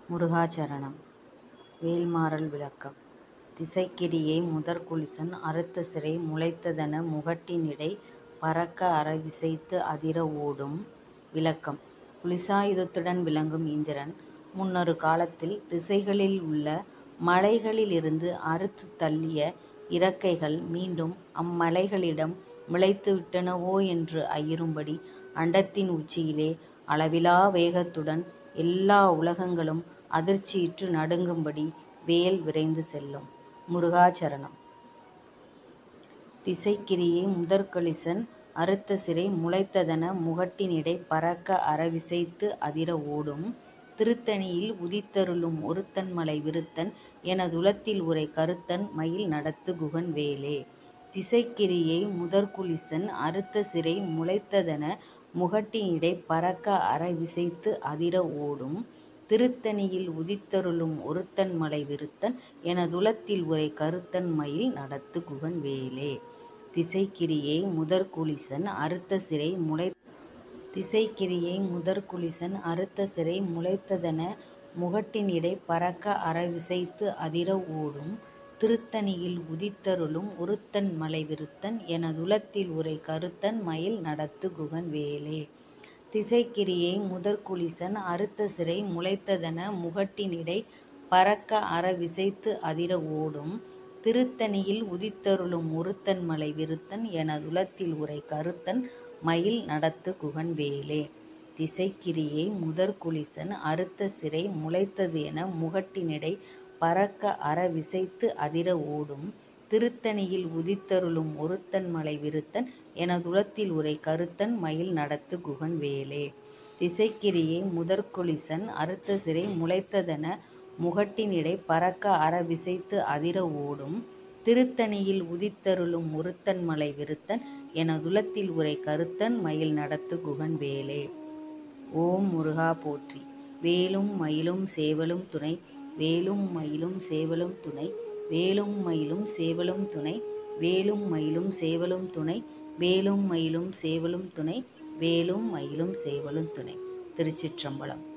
முருகாசரணம் வேல்மாறல் விளக்கம் திசைக்கிரியை முதற்குலிசன் அறுத்த சிறை முளைத்ததென முகட்டினிடை பறக்க அறவிசைத்து அதிர ஓடும். விளக்கம் குலிசாயுதத்துடன் விளங்கும் இந்திரன் முன்னொரு காலத்தில் திசைகளில் உள்ள மலைகளிலிருந்து அறுத்துத் தள்ளிய இறக்கைகள் மீண்டும் அம்மலைகளிடம் முளைத்துவிட்டனவோ என்று ஐயுறும்படி அண்டத்தின் உச்சியிலே அளவிலா வேகத்துடன் எல்லா உலகங்களும் அதிர்ச்சியுற்று நடுங்கும்படி வேல் விரைந்து செல்லும். முருகாசரணம் திசைக்கிரியை முதற்குலிசன் அறுத்த சிறை முளைத்ததென முகட்டினிடை பறக்க அறவிசைத்து அதிர ஓடும். திருத்தணியில் உதித்தருளும் ஒருத்தன்மலை விருத்தன் எனதுளத்தில் உறை கருத்தன் மயில் நடத்து குகன் வேலே. திசைக்கிரியை முதற்குலிசன் அறுத்த சிறை முளைத்ததென முகட்டினிடை பறக்க அறவிசைத்து அதிர ஓடும். திருத்தணியில் உதித்தருளும் ஒருத்தன்மலை விருத்தன் எனதுளத்தில் உறை கருத்தன் மயில் நடத்து குகன் வேலே. திசைக்கிரியை முதற்குலிசன் அறுத்த சிறை முளைத்ததென திசைக்கிரியை முதற்குலிசன் அறுத்த சிறை முளைத்ததென முகட்டினிடை பறக்க அறவிசைத்து அதிர ஓடும். திருத்தணியில் உதித்தருளும் ஒருத்தன்மலை விருத்தன் எனதுளத்தில் உறை கருத்தன் மயில் நடத்து குகன் வேலே. திசைக்கிரியை முதற்குலிசன் அறுத்த சிறை முளைத்ததென முகட்டினிடை பறக்க அறவிசைத்து அதிர ஓடும். திருத்தணியில் உதித்தருளும் ஒருத்தன்மலை விருத்தன் எனதுளத்தில் உறை கருத்தன் மயில் நடத்து குகன் வேலே. திசைக்கிரியை முதற்குலிசன் அறுத்த சிறை முளைத்தது என முகட்டினிடை பறக்க அறவிசைத்து அதிர ஓடும். திருத்தணியில் உதித்தருளும் ஒருத்தன்மலை விருத்தன் எனதுளத்தில் உறை கருத்தன் மயில் நடத்து குகன் வேலே. திசைக்கிரியை முதற்குலிசன் அறுத்த சிறை முளைத்ததென முகட்டினிடை பறக்க அறவிசைத்து அதிர ஓடும். திருத்தணியில் உதித்தருளும் ஒருத்தன்மலை விருத்தன் எனதுளத்தில் உறை கருத்தன் மயில் நடத்து குகன் வேலே. ஓம் முருகா போற்றி வேலும் மயிலும் சேவலும் துணை வேலும் மயிலும் சேவலும் துணை வேலும் மயிலும் சேவலும் துணை வேலும் மயிலும் சேவலும் துணை வேலும் மயிலும் சேவலும் துணை வேலும் மயிலும் சேவலும் துணை. திருச்சிற்றம்பலம்